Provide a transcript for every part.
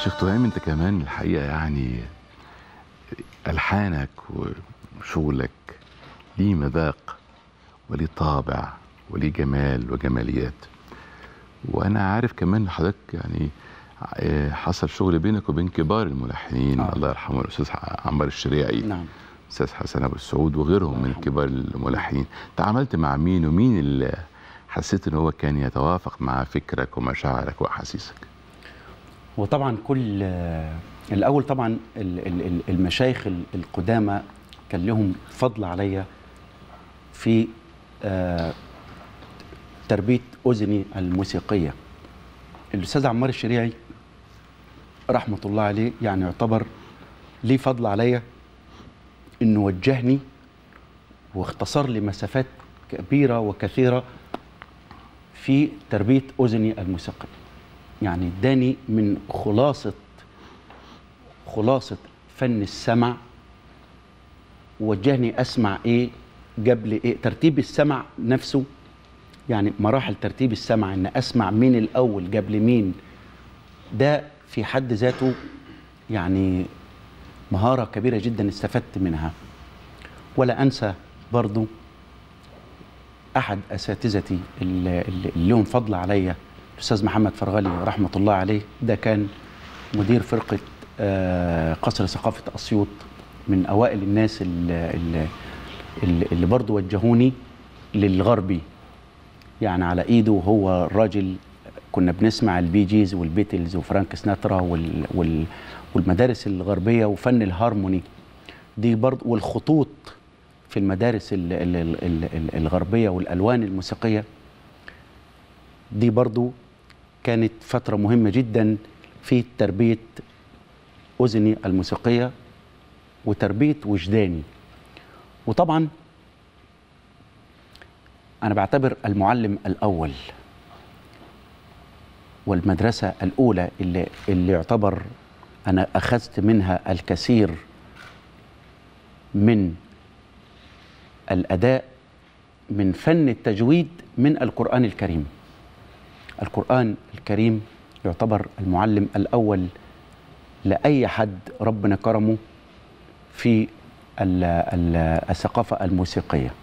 شيخ تهام انت كمان الحقيقه يعني الحانك وشغلك ليه مذاق وليه طابع وليه جمال وجماليات وانا عارف كمان حضرتك يعني آه، حصل شغل بينك وبين كبار الملحنين آه. الله يرحمه الاستاذ عمار الشريعي نعم استاذ حسن ابو السعود وغيرهم من يرحمه. كبار الملحنين تعاملت مع مين ومين اللي حسيت ان هو كان يتوافق مع فكرك ومشاعرك واحاسيسك وطبعا كل آه، الاول طبعا ال- ال- ال- المشايخ ال- القدامى كان لهم فضل عليا في آه، تربيه اذني الموسيقيه الاستاذ عمار الشريعي رحمه الله عليه يعني يعتبر ليه فضل عليا انه وجهني واختصر لي مسافات كبيره وكثيره في تربيه اذني الموسيقيه يعني اداني من خلاصه خلاصه فن السمع ووجهني اسمع ايه قبل ايه ترتيب السمع نفسه يعني مراحل ترتيب السمع ان اسمع مين الاول قبل مين ده في حد ذاته يعني مهاره كبيره جدا استفدت منها ولا انسى برضو احد اساتذتي اللي اللي لهم فضل عليا الاستاذ محمد فرغلي رحمه الله عليه ده كان مدير فرقه آه، قصر ثقافه اسيوط من اوائل الناس اللي, اللي, اللي- اللي برضو وجهوني للغربي يعني على ايده وهو الراجل كنا بنسمع البي جيز والبيتلز وفرانك سناترا وال وال والمدارس الغربيه وفن الهارموني دي برضو والخطوط في المدارس ال ال ال ال ال الغربيه والالوان الموسيقيه دي برضو كانت فتره مهمه جدا في تربيه اذني الموسيقيه وتربيه وجداني وطبعا انا بعتبر المعلم الاول والمدرسه الاولى اللي اللي يعتبر انا اخذت منها الكثير من الاداء من فن التجويد من القران الكريم القران الكريم يعتبر المعلم الاول لاي حد ربنا كرمه في ال- ال- الثقافه الموسيقيه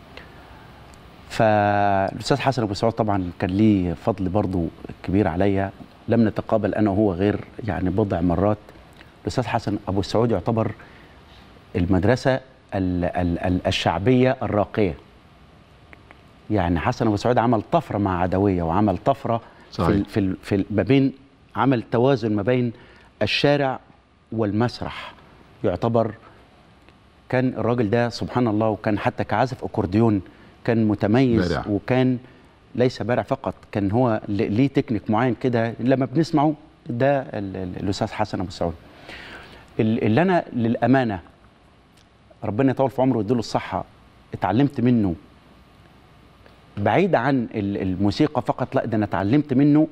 فالاستاذ حسن ابو سعود طبعا كان ليه فضل برضو كبير عليا لم نتقابل انا وهو غير يعني بضع مرات الاستاذ حسن ابو سعود يعتبر المدرسه ال ال ال الشعبيه الراقيه يعني حسن ابو سعود عمل طفره مع عدويه وعمل طفره في صحيح. ال في ال في ال ما بين عمل توازن ما بين الشارع والمسرح يعتبر كان الراجل ده سبحان الله وكان حتى كعازف اكورديون كان متميز بارع. وكان ليس بارع فقط كان هو ل- ليه تكنيك معين كده لما بنسمعه ده ال- ال- الاستاذ حسن ابو سعود ال- اللي انا للامانه ربنا يطول في عمره ويديله الصحه اتعلمت منه بعيد عن ال- الموسيقى فقط لا ده انا اتعلمت منه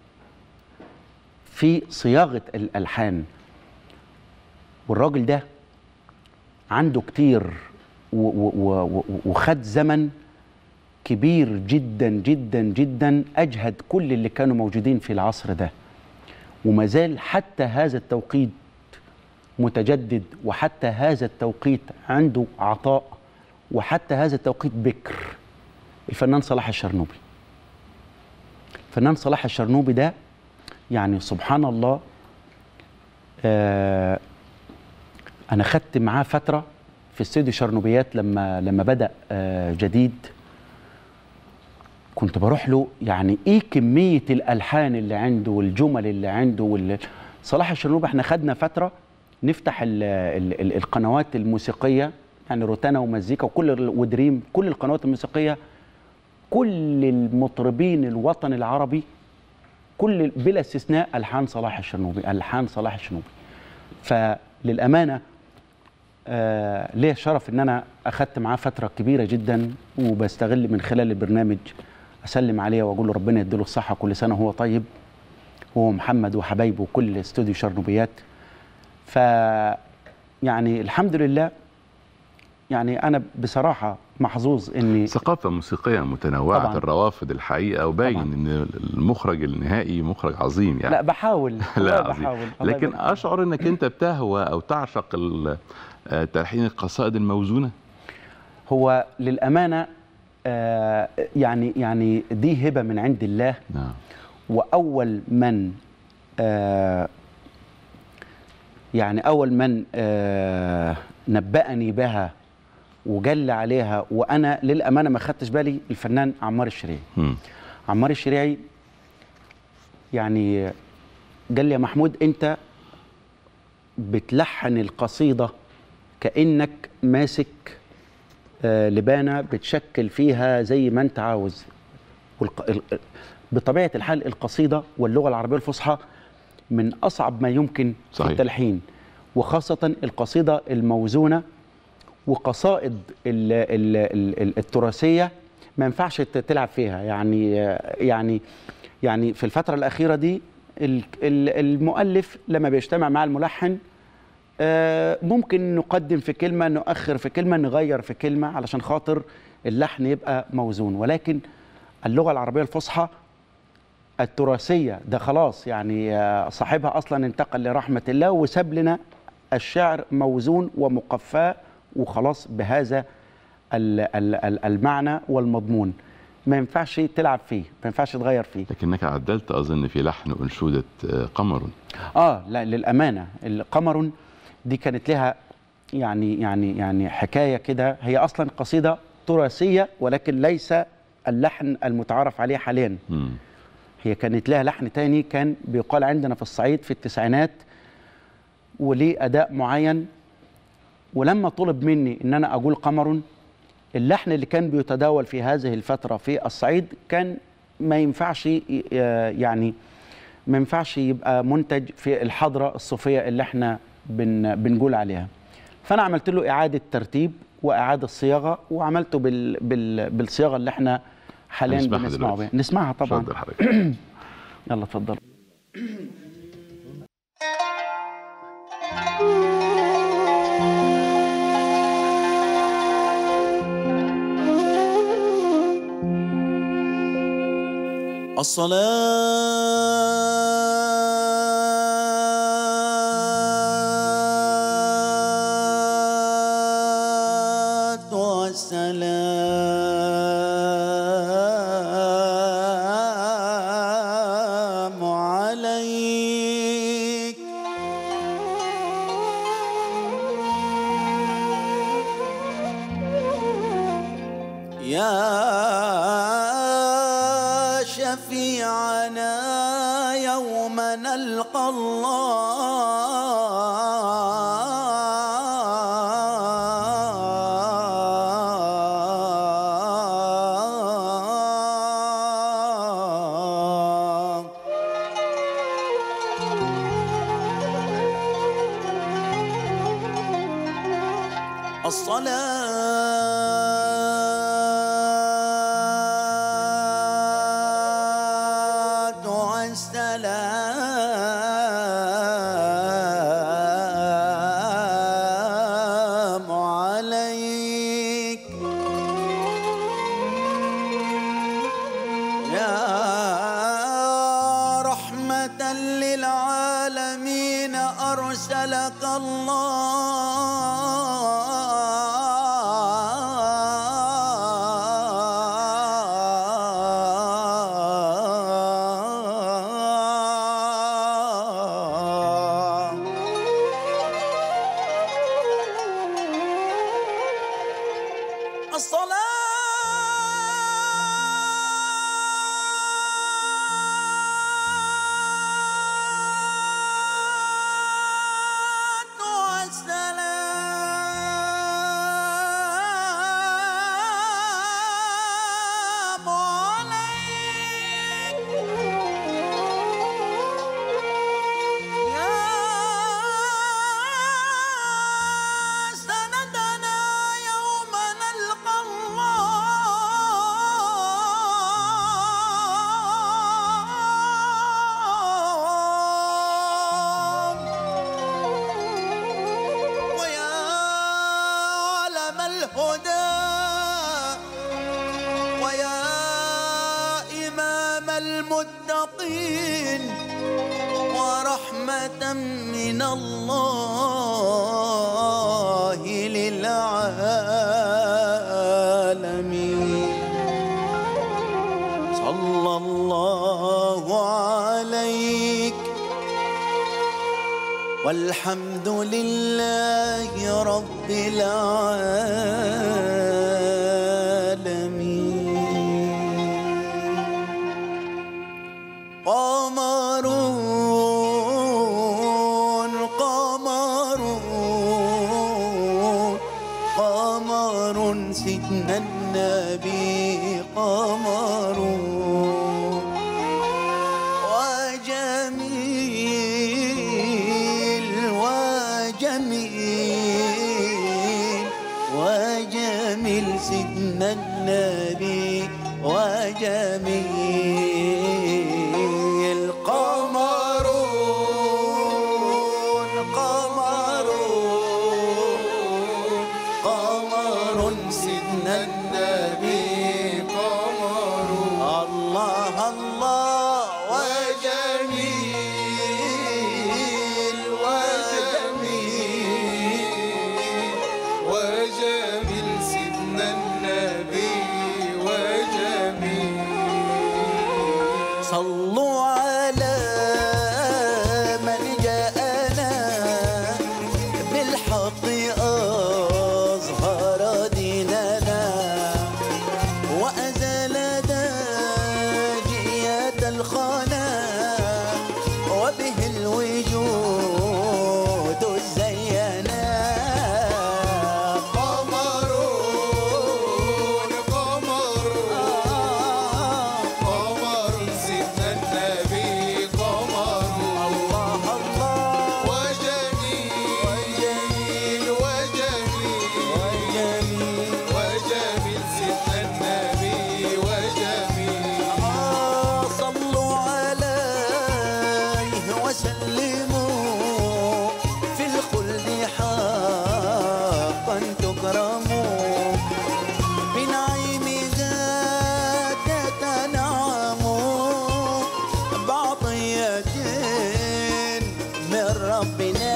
في صياغه الالحان والراجل ده عنده كتير و- و- و- و- وخد زمن كبير جدا جدا جدا اجهد كل اللي كانوا موجودين في العصر ده وما زال حتى هذا التوقيت متجدد وحتى هذا التوقيت عنده عطاء وحتى هذا التوقيت بكر الفنان صلاح الشرنوبي الفنان صلاح الشرنوبي ده يعني سبحان الله آه انا خدت معاه فتره في استوديو شرنوبيات لما لما بدا آه جديد كنت بروح له يعني ايه كميه الالحان اللي عنده والجمل اللي عنده وال... صلاح الشرنوبي احنا خدنا فتره نفتح ال ال ال القنوات الموسيقيه يعني روتانا ومزيكا وكل ال- ودريم كل القنوات الموسيقيه كل المطربين الوطن العربي كل بلا استثناء الحان صلاح الشرنوبي الحان صلاح الشرنوبي فللامانه آه ليه شرف ان انا اخدت معاه فتره كبيره جدا وبستغل من خلال البرنامج اسلم عليه واقول له ربنا يديله الصحه كل سنه وهو طيب هو محمد وحبايبه وكل استوديو شرنوبيات ف يعني الحمد لله يعني انا بصراحه محظوظ اني ثقافة موسيقية متنوعة طبعاً. الروافد الحقيقة وباين طبعاً. ان المخرج النهائي مخرج عظيم يعني لا بحاول والله لا عظيم بحاول الله لكن يبارك فيك. اشعر انك انت بتهوى او تعشق ال- آه، تلحين القصائد الموزونة هو للامانه آه يعني يعني دي هبه من عند الله نعم واول من آه يعني اول من آه نبأني بها وجل عليها وانا للامانه ما خدتش بالي الفنان عمار الشريعي مم. عمار الشريعي يعني قال لي يا محمود انت بتلحن القصيده كانك ماسك آه، لبانه بتشكل فيها زي ما انت عاوز والق... ال- بطبيعه الحال القصيده واللغه العربيه الفصحى من اصعب ما يمكن صحيح. في التلحين وخاصه القصيده الموزونه وقصائد ال ال ال ال التراثيه ما ينفعش ت- تلعب فيها يعني يعني يعني في الفتره الاخيره دي ال- ال- المؤلف لما بيجتمع مع الملحن آه، ممكن نقدم في كلمه نؤخر في كلمه نغير في كلمه علشان خاطر اللحن يبقى موزون ولكن اللغه العربيه الفصحى التراثيه ده خلاص يعني آه، صاحبها اصلا انتقل لرحمه الله وساب لنا الشعر موزون ومقفاه وخلاص بهذا ال- ال- ال- المعنى والمضمون ما ينفعش تلعب فيه ما ينفعش تغير فيه لكنك عدلت اظن في لحن انشودة آه، قمر اه لا للامانه القمر دي كانت لها يعني يعني يعني حكايه كده هي اصلا قصيده تراثيه ولكن ليس اللحن المتعارف عليه حاليا مم. هي كانت لها لحن تاني كان بيقال عندنا في الصعيد في التسعينات وليه اداء معين ولما طلب مني ان انا اقول قمر اللحن اللي كان بيتداول في هذه الفتره في الصعيد كان ما ينفعش ي- يعني ما ينفعش يبقى منتج في الحضره الصوفيه اللي احنا بن بنقول عليها فانا عملت له اعاده ترتيب واعاده صياغه وعملته بال بال بالصياغه اللي احنا حاليا هنسمعها بنسمعه دلوقتي. بيها نسمعها طبعا اتفضل حضرتك يلا اتفضل الصلاة والسلام عليك يا شفيعنا يوم نلقى الله الصلاة والسلام عليك يا رحمة للعالمين أرسلك الله الصلاة والسلام عليك يا سندنا يوم نلقى الله للمتقين ورحمة من الله للعالمين صلى الله عليك والحمد لله رب العالمين قمرون قمرون قمر سيدنا النبي قمرون وجميل وجميل وجميل سيدنا النبي وجميل قمرون قمرون قمر سيدنا النبي قمر الله الله وجميل وجميل وجميل سيدنا النبي وجميل صلوا على من جاءنا بالحق أظهر ديننا وأزال داجية الخنا وبه الوجود زينا قمرون قمرون قمر سيدنا النبي قمر الله الله وجميل وجميل جميل وجميل سيدنا النبي وجميل آه، صلوا عليه وسلموا في الخلد حقا تكرموا بنعيم ذات تنعموا بعطية من ربنا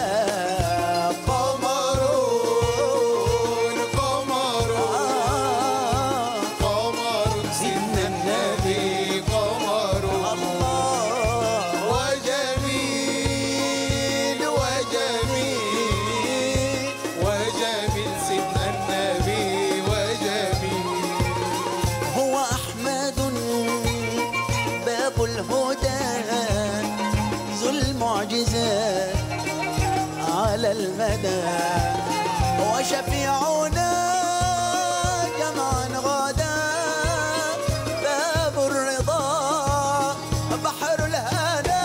قمرون قمرون آه، قمر سيدنا النبي قمر الله وجميل وجميل وجميل سيدنا النبي وجميل هو أحمد باب الهدى ذو المعجزات على المدى وشفيعنا جمعا غدا باب الرضا بحر الهنا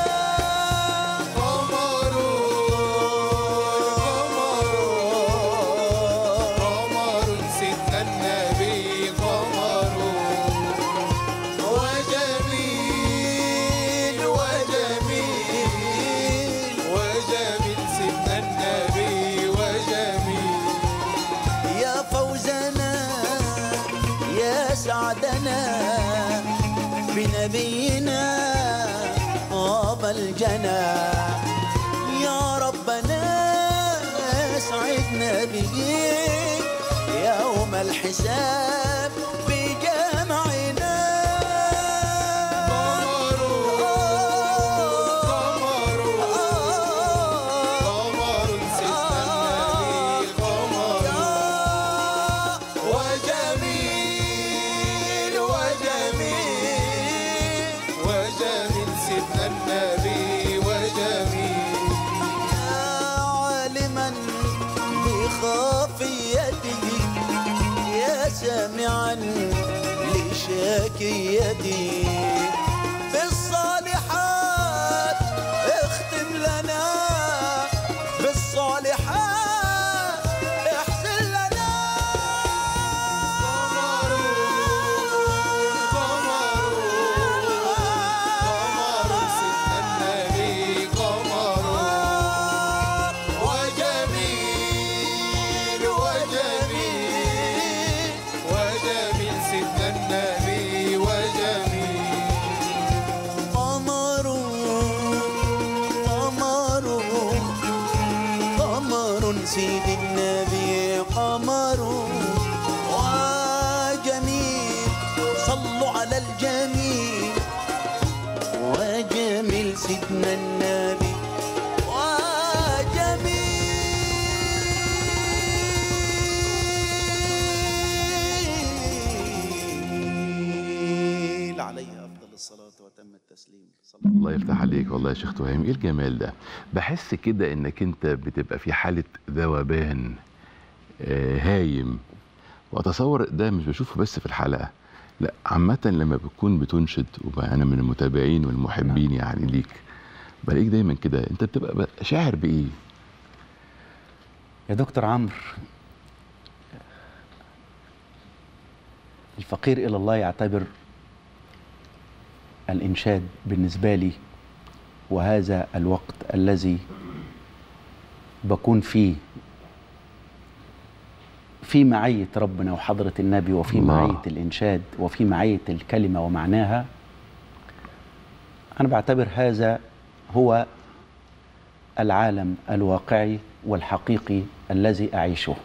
قمر قمر سيدنا النبي قمر وجميل وجميل وجميل سيدنا النبي وجميل يا فوزنا يا سعدنا بنبينا طاب الجنى يا ربنا اسعدنا به يوم الحساب بجمعنا قمر قمر قمر سيدنا النبي قمر وجميل وجميل وجميل سيدنا النبي وجميل يا عالما بخافيته يا سامعا لشاكيتي في الصالحات اختم لنا في الصالحات احسن لنا قمر قمر سيدنا النبي قمر وجميل وجميل وجميل سيدنا النبي وجميل على الجميل وجميل سيدنا النبي وجميل عليه افضل الصلاه وتم التسليم صلى الله الله يفتح عليك والله يا شيخ تهيم ايه الجمال ده بحس كده انك انت بتبقى في حاله ذوبان آه، هايم واتصور ده مش بشوفه بس في الحلقه لا عامه لما بتكون بتنشد وانا من المتابعين والمحبين يعني ليك بلاقيك دايما كده انت بتبقى بقى شاعر بايه يا دكتور عمرو الفقير إلى الله يعتبر الإنشاد بالنسبة لي وهذا الوقت الذي بكون فيه في معية ربنا وحضرة النبي وفي الله. معية الإنشاد وفي معية الكلمة ومعناها أنا بعتبر هذا هو العالم الواقعي والحقيقي الذي أعيشه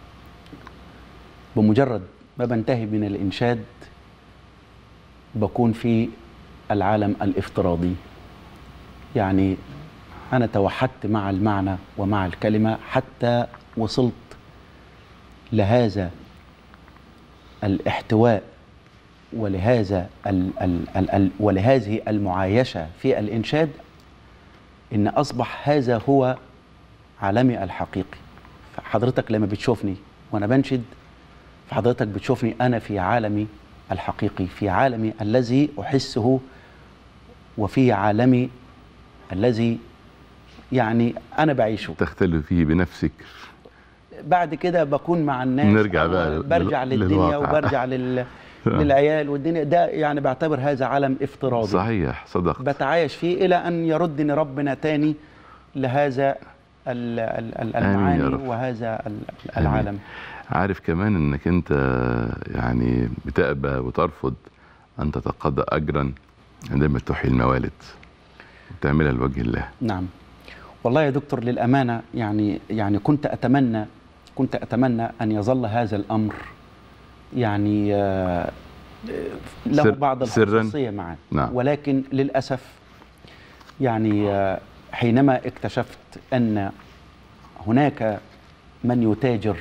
بمجرد ما بنتهي من الإنشاد بكون في العالم الافتراضي يعني أنا توحدت مع المعنى ومع الكلمة حتى وصلت لهذا الاحتواء ولهذا ال ال ال ال ولهذه المعايشة في الإنشاد إن أصبح هذا هو عالمي الحقيقي فحضرتك لما بتشوفني وأنا بنشد فحضرتك بتشوفني أنا في عالمي الحقيقي في عالمي الذي أحسه وفي عالمي الذي يعني أنا بعيشه تختلف فيه بنفسك بعد كده بكون مع الناس نرجع أو بقى برجع لل- للدنيا للواقع. وبرجع لل... للعيال والدنيا ده يعني بعتبر هذا عالم افتراضي صحيح صدقت بتعايش فيه الى ان يردني ربنا تاني لهذا ال- ال- ال- آمين يا المعاني رب. وهذا ال- العالم عارف كمان انك انت يعني بتأبى وترفض ان تتقاضى اجرا عندما تحيي الموالد وتعملها لوجه الله نعم والله يا دكتور للامانه يعني يعني كنت اتمنى كنت اتمنى ان يظل هذا الامر يعني آه، له سر- بعض سراً؟ الحساسيه معه نعم. ولكن للاسف يعني آه، حينما اكتشفت ان هناك من يتاجر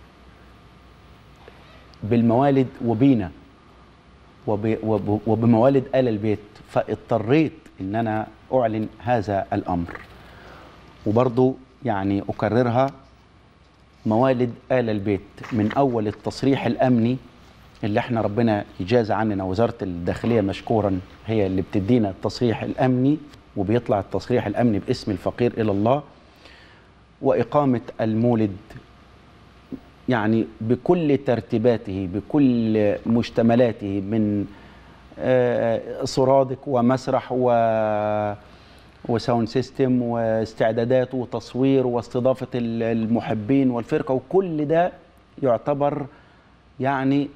بالموالد وبينا وب- وب- وبموالد آل البيت فاضطريت ان انا اعلن هذا الامر وبرضو يعني اكررها موالد آل البيت من اول التصريح الامني اللي احنا ربنا يجازى عننا وزاره الداخليه مشكورا هي اللي بتدينا التصريح الامني وبيطلع التصريح الامني باسم الفقير الى الله واقامه المولد يعني بكل ترتيباته بكل مشتملاته من آه، سرادق ومسرح و وساوند سيستم واستعدادات وتصوير واستضافه ال- المحبين والفرقه وكل ده يعتبر يعني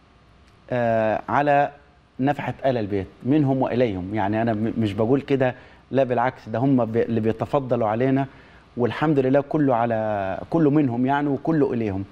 آه، على نفحه ال البيت منهم واليهم يعني انا م- مش بقول كده لا بالعكس ده هم بي- اللي بيتفضلوا علينا والحمد لله كله على كله منهم يعني وكله اليهم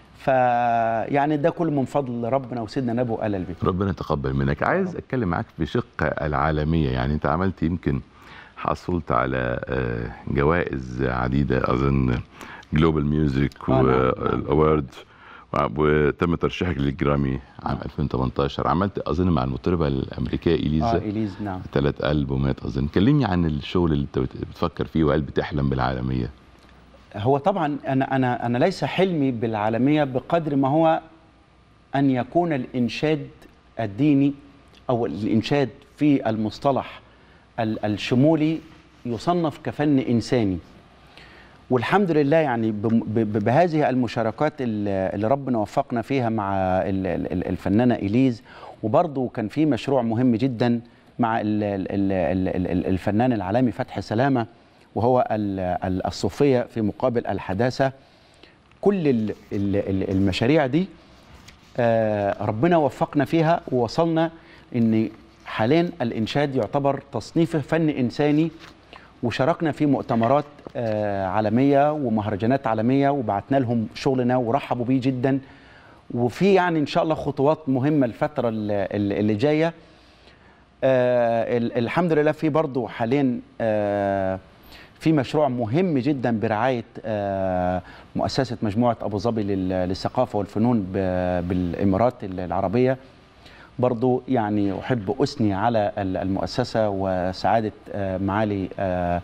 فيعني ده كله من فضل ربنا وسيدنا نبي ال البيت ربنا يتقبل منك عايز اتكلم معاك بشق العالميه يعني انت عملت يمكن حصلت على آه، جوائز عديده اظن جلوبال ميوزك آه، نعم، نعم. والاورد وتم ترشيحك للجرامي عام 2018 عملت اظن مع المطربه الامريكيه اه اليزا اليز نعم ثلاث البومات اظن كلمني عن الشغل اللي انت بت- بتفكر فيه وهل بتحلم بالعالميه هو طبعا انا انا انا ليس حلمي بالعالميه بقدر ما هو ان يكون الانشاد الديني او الانشاد في المصطلح ال- الشمولي يصنف كفن انساني والحمد لله يعني بم- ب- ب- بهذه المشاركات ال- اللي ربنا وفقنا فيها مع ال- ال- ال- الفنانه اليز وبرضه كان في مشروع مهم جدا مع ال- ال- ال- ال- ال- الفنان العالمي فتحي سلامه وهو ال- ال- الصوفيه في مقابل الحداثه كل ال- ال- ال- المشاريع دي آه، ربنا وفقنا فيها ووصلنا ان حاليا الانشاد يعتبر تصنيفه فن انساني وشاركنا في مؤتمرات آه، عالميه ومهرجانات عالميه وبعتنا لهم شغلنا ورحبوا بيه جدا وفي يعني ان شاء الله خطوات مهمه الفتره ال- ال- اللي جايه آه ال- الحمد لله في برضه حاليا آه في مشروع مهم جدا برعايه آه مؤسسه مجموعه ابو ظبي لل- للثقافه والفنون ب- بالامارات العربيه برضو يعني أحب أثني على ال- المؤسسة وسعادة آه، معالي آه،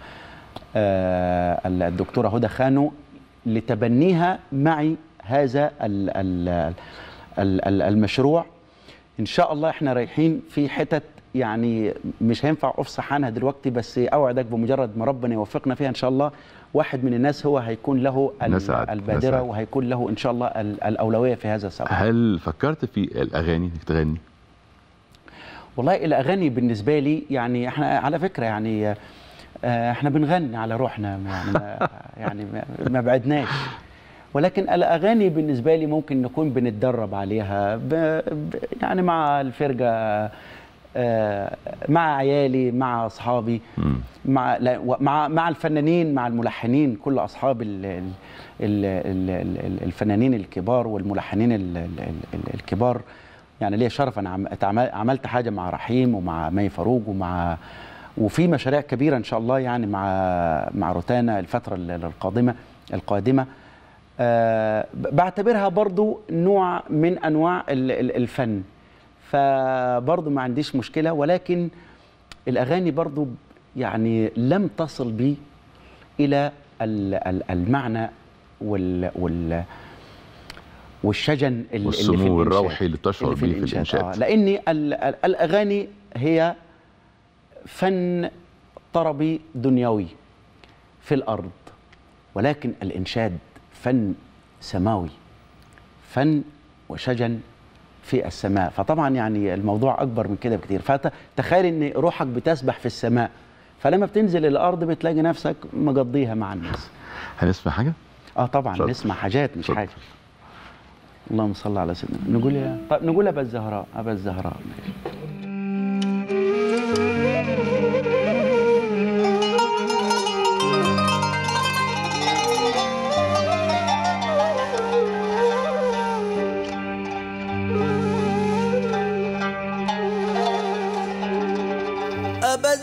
آه، الدكتورة هدى خانو لتبنيها معي هذا ال- ال- ال- ال- المشروع إن شاء الله إحنا رايحين في حتت يعني مش هينفع أفصح عنها دلوقتي بس أوعدك بمجرد ما ربنا يوفقنا فيها إن شاء الله واحد من الناس هو هيكون له ال- نسعد- البادرة نسعد. وهيكون له إن شاء الله ال- الأولوية في هذا السبب هل فكرت في الاغاني انك تغني والله الاغاني بالنسبه لي يعني احنا على فكره يعني آه، احنا بنغني على روحنا يعني ما يعني ما- ما بعدناش ولكن الاغاني بالنسبه لي ممكن نكون بنتدرب عليها ب ب يعني مع الفرقه آه، مع عيالي مع اصحابي مم. مع لا و- مع مع الفنانين مع الملحنين كل اصحاب ال ال ال ال ال الفنانين الكبار والملحنين ال ال ال الكبار يعني ليا شرف انا عم- اتعمل- عملت حاجه مع رحيم ومع مي فاروق ومع وفي مشاريع كبيره ان شاء الله يعني مع مع روتانا الفتره ال- القادمه القادمه آه، ب- بعتبرها برضو نوع من انواع ال- ال- الفن فبرضو ما عنديش مشكله ولكن الاغاني برضو يعني لم تصل بي الى ال- ال- المعنى وال وال والشجن ال- اللي في والسمو الإنشاد. الروحي اللي تشعر اللي في بيه في الإنشاد. آه لان ال- ال- الاغاني هي فن طربي دنيوي في الارض ولكن الانشاد فن سماوي فن وشجن في السماء فطبعا يعني الموضوع اكبر من كده بكتير فتخيل ان روحك بتسبح في السماء فلما بتنزل الارض بتلاقي نفسك مقضيها مع الناس هنسمع حاجه اه طبعا اتفضل. نسمع حاجات مش اتفضل. حاجه اللهم صل على سيدنا نقول يا طب نقول ابا الزهراء ابا الزهراء أبا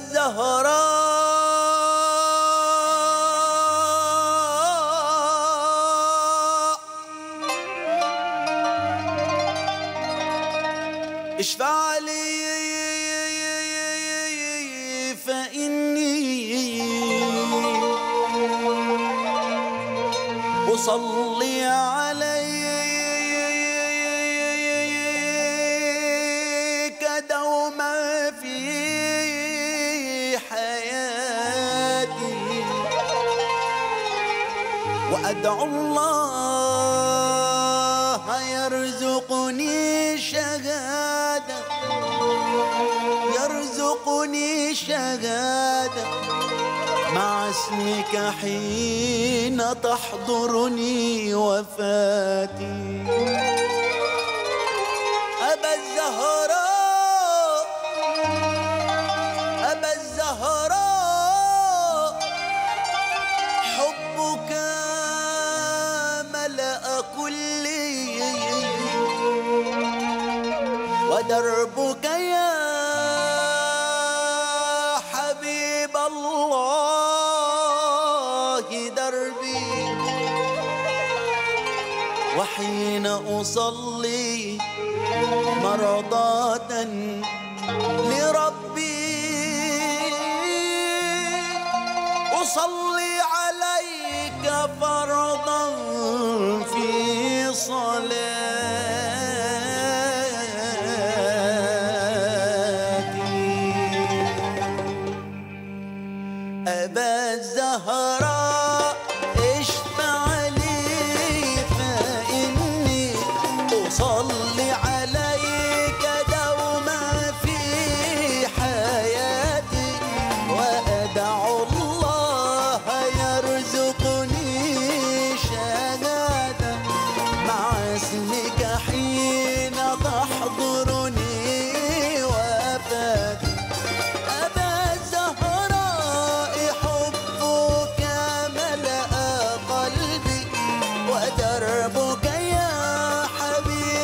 الزهراء اشفع لي فإني أصلي عليك دوما في حياتي وأدعو الله يرزقني شهادة يرزقني شهادة مع اسمك حين تحضرني وفاتي أبا الزهراء أبا الزهراء حبك ملأ كلي ودربك يا حبيب الله دربي وحين أصلي مرضاة لربي أصلي عليك فرضا في صلاتي أبا الزهراء اشفع لي فإني أصلي عليك دوما في حياتي وأدعو الله يرزقني شهادة مع اسمك حين تحضرني وفاتي أبا الزهراء حبك ملأ قلبي ودربك يا حبيب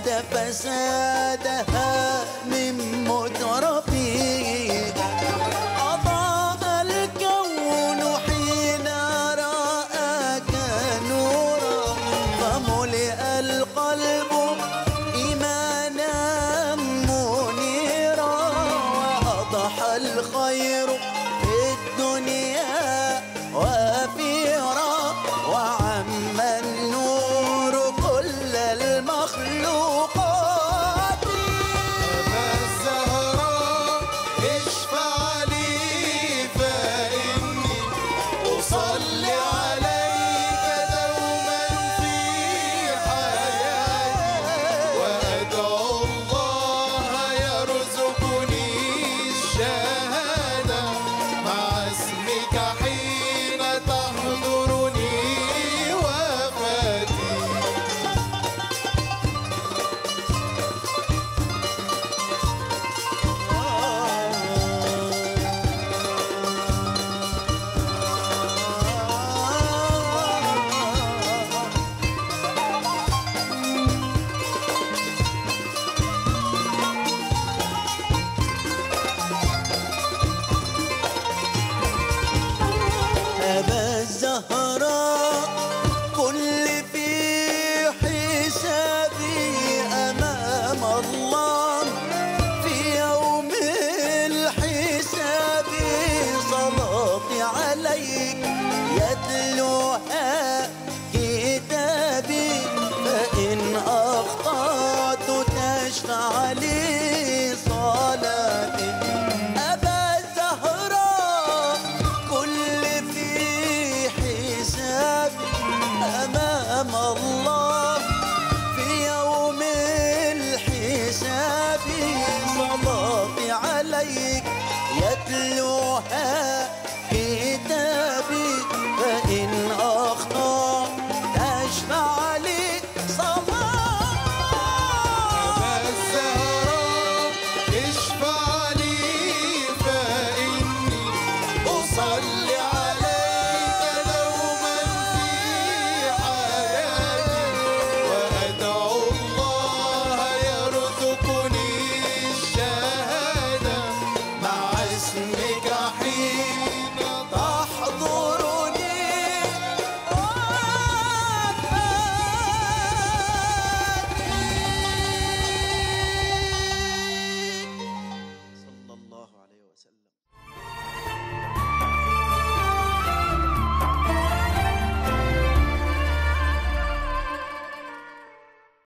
زاد فسادها من مترفيه أضاء الكون حين رآك نورا فملئ القلب إيمانا منيرا وأضحى الخير في الدنيا وافيرا وعم النور كل المخلوقات أبا الزهراء اشفع لي فإني أصلي عليك دوما في حياتي وأدعو الله يرزقني الشهادة مع اسمك حين تحضرني وفاتي أبا الزهراء كل في حسابي أمام الله في يوم الحساب صلاتي عليك يتلوها كتابي فإن أخطأت تشفع لي